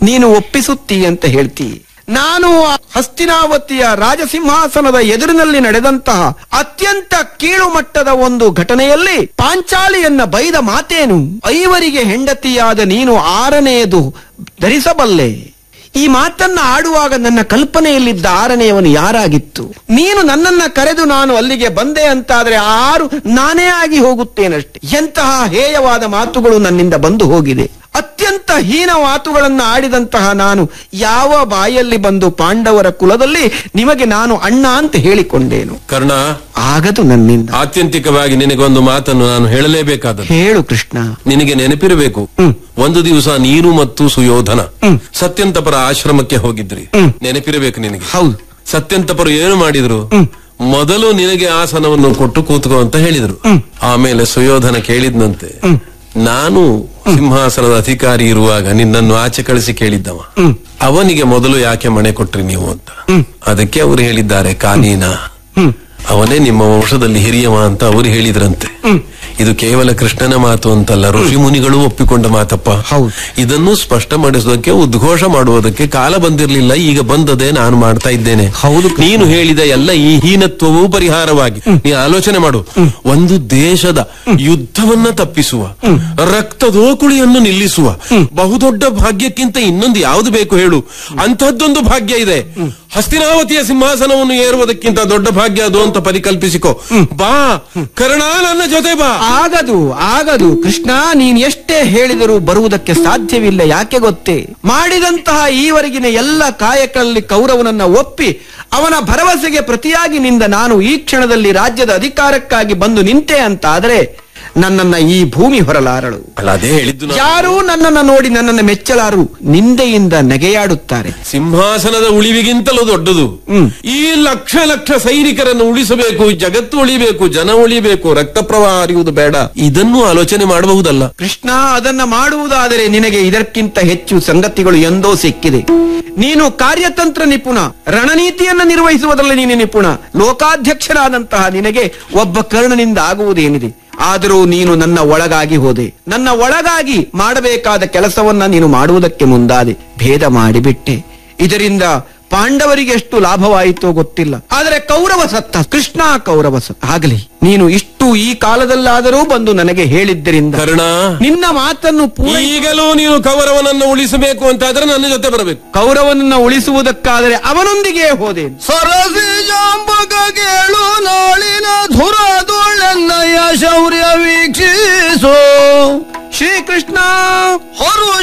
ನೀನು ಒಪ್ಪಿಸುತ್ತಿ ಅಂತ ಹೇಳ್ತಿ ನಾನು ಆ ಹಸ್ತಿನಾವತಿಯ ರಾಜಸಿಂಹಾಸನದ ಎದುರಿನಲ್ಲಿ ನಡೆದಂತಹ ಅತ್ಯಂತ ಕೀಳು ಮಟ್ಟದ ಒಂದು ಘಟನೆಯಲ್ಲಿ ಪಾಂಚಾಲಿಯನ್ನ ಬೈದ ಮಾತೇನು ಐವರಿಗೆ ಹೆಂಡತಿಯಾದ ನೀನು ಆರನೆಯದು ಧರಿಸಬಲ್ಲೆ ಈ ಮಾತನ್ನ ಆಡುವಾಗ ನನ್ನ ಕಲ್ಪನೆಯಲ್ಲಿದ್ದ ಆರನೆಯವನು ಯಾರಾಗಿತ್ತು ನೀನು ನನ್ನನ್ನ ಕರೆದು ನಾನು ಅಲ್ಲಿಗೆ ಬಂದೆ ಅಂತಾದ್ರೆ ಆರು ನಾನೇ ಆಗಿ ಹೋಗುತ್ತೇನಷ್ಟೆ ಎಂತಹ ಹೇಯವಾದ ಮಾತುಗಳು ನನ್ನಿಂದ ಬಂದು ಹೋಗಿದೆ ಅತ್ಯಂತ ಹೀನ ಮಾತುಗಳನ್ನ ಆಡಿದಂತಹ ನಾನು ಯಾವ ಬಾಯಲ್ಲಿ ಬಂದು ಪಾಂಡವರ ಕುಲದಲ್ಲಿ ನಿಮಗೆ ನಾನು ಅಣ್ಣ ಅಂತ ಹೇಳಿಕೊಂಡೇನು ಕರ್ಣ ಆಗದು ನನ್ನಿಂದ ಆತ್ಯಂತಿಕವಾಗಿ ನಿನಗೊಂದು ಮಾತನ್ನು ನಾನು ಹೇಳಲೇಬೇಕಾದದ್ದು ಹೇಳು ಕೃಷ್ಣ ನಿನಗೆ ನೆನಪಿರಬೇಕು ಒಂದು ದಿವಸ ನೀನು ಮತ್ತು ಸುಯೋಧನ ಸತ್ಯಂತಪರ ಆಶ್ರಮಕ್ಕೆ ಹೋಗಿದ್ರಿ ನೆನಪಿರಬೇಕು ನಿನಗೆ ಹೌದು ಸತ್ಯಂತಪರು ಏನು ಮಾಡಿದ್ರು ಮೊದಲು ನಿನಗೆ ಆಸನವನ್ನು ಕೊಟ್ಟು ಕೂತ್ಕೋ ಅಂತ ಹೇಳಿದ್ರು ಆಮೇಲೆ ಸುಯೋಧನ ಕೇಳಿದ್ನಂತೆ ನಾನು ಸಿಂಹಾಸನದ ಅಧಿಕಾರಿ ಇರುವಾಗ ನಿನ್ನನ್ನು ಆಚೆ ಕಳಿಸಿ ಕೇಳಿದ್ದವ ಅವನಿಗೆ ಮೊದಲು ಯಾಕೆ ಮಣೆ ಕೊಟ್ರಿ ನೀವು ಅಂತ ಅದಕ್ಕೆ ಅವರು ಹೇಳಿದ್ದಾರೆ ಕಾನೀನ ಅವನೇ ನಿಮ್ಮ ವಂಶದಲ್ಲಿ ಹಿರಿಯವ ಅಂತ ಅವರು ಹೇಳಿದ್ರಂತೆ ಇದು ಕೇವಲ ಕೃಷ್ಣನ ಮಾತು ಅಂತಲ್ಲ ಋಷಿ ಮುನಿಗಳು ಒಪ್ಪಿಕೊಂಡ ಮಾತಪ್ಪ ಹೌದು. ಇದನ್ನು ಸ್ಪಷ್ಟ ಮಾಡಿಸೋದಕ್ಕೆ ಉದ್ಘೋಷ ಮಾಡುವುದಕ್ಕೆ ಕಾಲ ಬಂದಿರಲಿಲ್ಲ ಈಗ ಬಂದದೆ ನಾನು ಮಾಡ್ತಾ ಇದ್ದೇನೆ ಹೌದು ಕೃಷ್ಣ. ನೀನು ಹೇಳಿದ ಎಲ್ಲ ಈ ಹೀನತ್ವವು ಪರಿಹಾರವಾಗಿ ನೀ ಆಲೋಚನೆ ಮಾಡು ಒಂದು ದೇಶದ ಯುದ್ಧವನ್ನ ತಪ್ಪಿಸುವ ರಕ್ತದೋಕುಳಿಯನ್ನು ನಿಲ್ಲಿಸುವ ಬಹುದೊಡ್ಡ ಭಾಗ್ಯಕ್ಕಿಂತ ಇನ್ನೊಂದು ಯಾವುದು ಬೇಕು ಹೇಳು ಅಂತಹದ್ದೊಂದು ಭಾಗ್ಯ ಇದೆ ಹಸ್ತಿನಾವತಿಯ ಸಿಂಹಾಸನವನ್ನು ಏರುವುದಕ್ಕಿಂತ ದೊಡ್ಡ ಭಾಗ್ಯ ಅದು ಅಂತ ಪರಿಕಲ್ಪಿಸಿಕೋ ಬಾ ಕರ್ಣ ನನ್ನ ಜೊತೆ ಬಾ ಆಗದು ಆಗದು ಕೃಷ್ಣ ನೀನ್ ಎಷ್ಟೇ ಹೇಳಿದರೂ ಬರುವುದಕ್ಕೆ ಸಾಧ್ಯವಿಲ್ಲ ಯಾಕೆ ಗೊತ್ತೇ ಮಾಡಿದಂತಹ ಈವರೆಗಿನ ಎಲ್ಲ ಕಾಯಕಗಳಲ್ಲಿ ಕೌರವನನ್ನ ಒಪ್ಪಿ ಅವನ ಭರವಸೆಗೆ ಪ್ರತಿಯಾಗಿ ನಿಂದ ನಾನು ಈ ಕ್ಷಣದಲ್ಲಿ ರಾಜ್ಯದ ಅಧಿಕಾರಕ್ಕಾಗಿ ಬಂದು ನಿಂತೆ ಅಂತ ಆದ್ರೆ ನನ್ನನ್ನ ಈ ಭೂಮಿ ಹೊರಲಾರಳು ಅಲ್ಲ ಅದೇ ಹೇಳಿದ್ದು ನಾನು. ಯಾರೂ ನನ್ನನ್ನ ನೋಡಿ ನನ್ನನ್ನ ಮೆಚ್ಚಲಾರು ನಿಂದೆಯಿಂದ ನೆಗೆಯಾಡುತ್ತಾರೆ ಸಿಂಹಾಸನದ ಉಳಿವಿಗಿಂತಲೂ ದೊಡ್ಡದು ಈ ಲಕ್ಷ ಲಕ್ಷ ಸೈನಿಕರನ್ನು ಉಳಿಸಬೇಕು ಜಗತ್ತು ಉಳಿಬೇಕು ಜನ ಉಳಿಬೇಕು ರಕ್ತ ಪ್ರವಾಹ ಹರಿಯುವುದು ಬೇಡ ಇದನ್ನು ಆಲೋಚನೆ ಮಾಡಬಹುದಲ್ಲ ಕೃಷ್ಣ ಅದನ್ನ ಮಾಡುವುದಾದರೆ ನಿನಗೆ ಇದಕ್ಕಿಂತ ಹೆಚ್ಚು ಸಂಗತಿಗಳು ಎಂದೋ ಸಿಕ್ಕಿದೆ ನೀನು ಕಾರ್ಯತಂತ್ರ ನಿಪುಣ ರಣನೀತಿಯನ್ನ ನಿರ್ವಹಿಸುವುದರಲ್ಲಿ ನೀನು ನಿಪುಣ ಲೋಕಾಧ್ಯಕ್ಷನಾದಂತಹ ನಿನಗೆ ಒಬ್ಬ ಕರ್ಣನಿಂದ ಆಗುವುದೇನಿದೆ ಆದರೂ ನೀನು ನನ್ನ ಒಳಗಾಗಿ ಹೋದೆ ನನ್ನ ಒಳಗಾಗಿ ಮಾಡಬೇಕಾದ ಕೆಲಸವನ್ನ ನೀನು ಮಾಡುವುದಕ್ಕೆ ಮುಂದಾದೆ ಭೇದ ಮಾಡಿಬಿಟ್ಟೆ ಇದರಿಂದ ಪಾಂಡವರಿಗೆ ಎಷ್ಟು ಲಾಭವಾಯಿತೋ ಗೊತ್ತಿಲ್ಲ ಆದರೆ ಕೌರವ ಸತ್ತ ಕೃಷ್ಣ ಕೌರವ ಸತ್ತ ಆಗಲಿ ನೀನು ಇಷ್ಟು ಈ ಕಾಲದಲ್ಲಾದರೂ ಬಂದು ನನಗೆ ಹೇಳಿದ್ದರಿಂದ ಕರ್ಣ ನಿನ್ನ ಮಾತನ್ನು ಪೂರೈ ಈಗಲೂ ನೀನು ಕೌರವನನ್ನು ಉಳಿಸಬೇಕು ಅಂತಾದ್ರೆ ನನ್ನ ಜೊತೆ ಬರಬೇಕು ಕೌರವನನ್ನ ಉಳಿಸುವುದಕ್ಕಾದರೆ ಅವನೊಂದಿಗೆ ಹೋದೆ ಸರಸಿ ಜಾಂಬಗ ಕೇಳು ನಾಳಿನ ಧುರದುಳೆನ್ನಯ್ಯ ಶೌರ್ಯ ವೀಕ್ಷಿಸು ಶ್ರೀಕೃಷ್ಣ ಹರುಷ